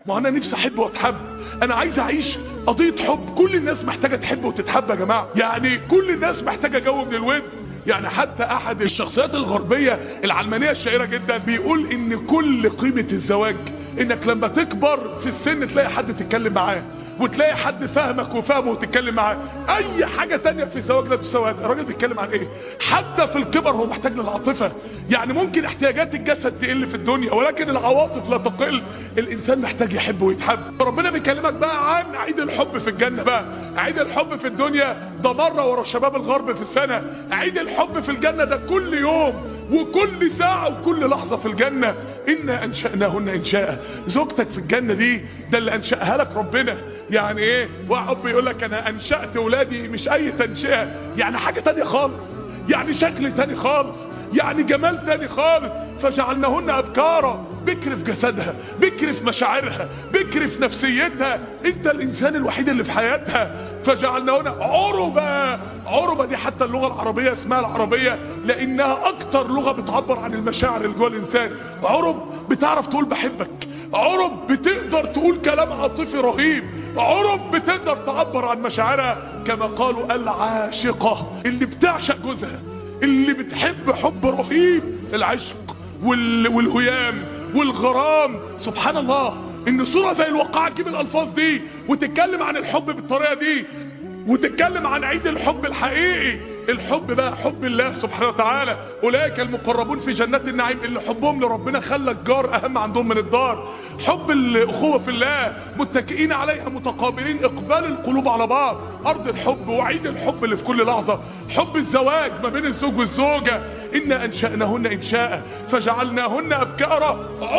ما انا نفسي احب واتحب انا عايز اعيش قضيه حب كل الناس محتاجه تحب وتتحب يا جماعه يعني كل الناس محتاجه جو من الود يعني حتى احد الشخصيات الغربيه العلمانيه الشهيره جدا بيقول ان كل قيمه الزواج انك لما تكبر في السن تلاقي حد تتكلم معاه وتلاقي حد فاهمك وفاهمه وتتكلم معاه اي حاجة تانية في الزواج لا تساوي الراجل بيتكلم عن ايه حتى في الكبر هو محتاج للعاطفة يعني ممكن احتياجات الجسد تقل في الدنيا ولكن العواطف لا تقل الانسان محتاج يحب ويتحب ربنا بيكلمك بقى عن عيد الحب في الجنة بقى عيد الحب في الدنيا ده مرة ورا شباب الغرب في السنة عيد الحب في الجنة ده كل يوم وكل ساعة وكل لحظة في الجنة إنا أنشأناهن إنشاء زوجتك في الجنة دي ده اللي أنشأها لك ربنا يعني إيه واحد بيقول لك أنا أنشأت ولادي مش أي تنشئة يعني حاجة تانية خالص يعني شكل تاني خالص يعني جمال تاني خالص فجعلناهن أبكارا بكر في جسدها بكر في مشاعرها بكر في نفسيتها انت الانسان الوحيد اللي في حياتها فجعلناهن عربة عربة دي حتى اللغة العربية اسمها العربية لانها اكتر لغة بتعبر عن المشاعر اللي جوه الانسان عرب بتعرف تقول بحبك عرب بتقدر تقول كلام عاطفي رهيب عرب بتقدر تعبر عن مشاعرها كما قالوا العاشقة اللي بتعشق جوزها اللي بتحب حب رهيب العشق وال... والهيام والغرام سبحان الله ان صورة زي الوقاعة تجيب الالفاظ دي وتتكلم عن الحب بالطريقة دي وتتكلم عن عيد الحب الحقيقي الحب بقى حب الله سبحانه وتعالى اولئك المقربون في جنات النعيم اللي حبهم لربنا خلى الجار اهم عندهم من الدار حب الاخوه في الله متكئين عليها متقابلين اقبال القلوب على بعض ارض الحب وعيد الحب اللي في كل لحظه حب الزواج ما بين الزوج والزوجه انا انشاناهن انشاء فجعلناهن ابكارا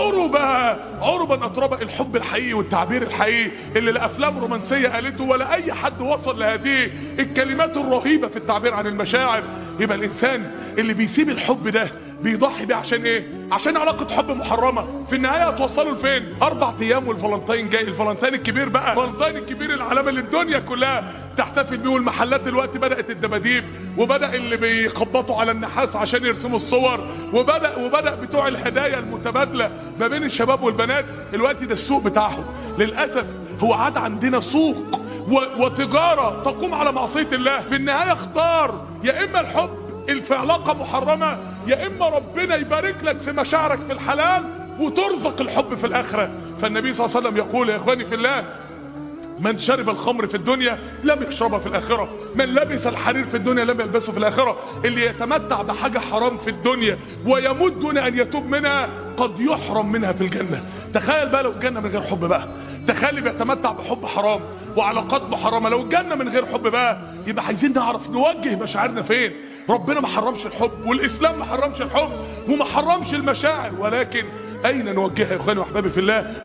عربا عربا اتربا الحب الحقيقي والتعبير الحقيقي اللي لا افلام رومانسيه قالته ولا اي حد وصل لهذه الكلمات الرهيبه في التعبير عن المشاعر يبقى الانسان اللي بيسيب الحب ده بيضحي بيه عشان ايه عشان علاقة حب محرمة في النهاية هتوصلوا لفين اربع ايام والفالنتين جاي الفالنتين الكبير بقى الفالنتين الكبير العلامة اللي الدنيا كلها تحتفل بيه والمحلات دلوقتي بدأت الدباديب وبدأ اللي بيخبطوا على النحاس عشان يرسموا الصور وبدأ وبدأ بتوع الهدايا المتبادلة ما بين الشباب والبنات الوقت ده السوق بتاعهم للأسف هو عاد عندنا سوق وتجارة تقوم على معصية الله في النهاية اختار يا اما الحب في علاقة محرمة يا اما ربنا يبارك لك في مشاعرك في الحلال وترزق الحب في الاخرة فالنبي صلى الله عليه وسلم يقول يا اخواني في الله من شرب الخمر في الدنيا لم يشربها في الآخرة من لبس الحرير في الدنيا لم يلبسه في الآخرة اللي يتمتع بحاجة حرام في الدنيا ويموت دون أن يتوب منها قد يحرم منها في الجنة تخيل بقى لو الجنة من غير حب بقى تخيل بيتمتع بحب حرام وعلاقات محرمة لو الجنة من غير حب بقى يبقى عايزين نعرف نوجه مشاعرنا فين ربنا ما حرمش الحب والإسلام ما حرمش الحب وما حرمش المشاعر ولكن أين نوجهها يا إخواني وأحبابي في الله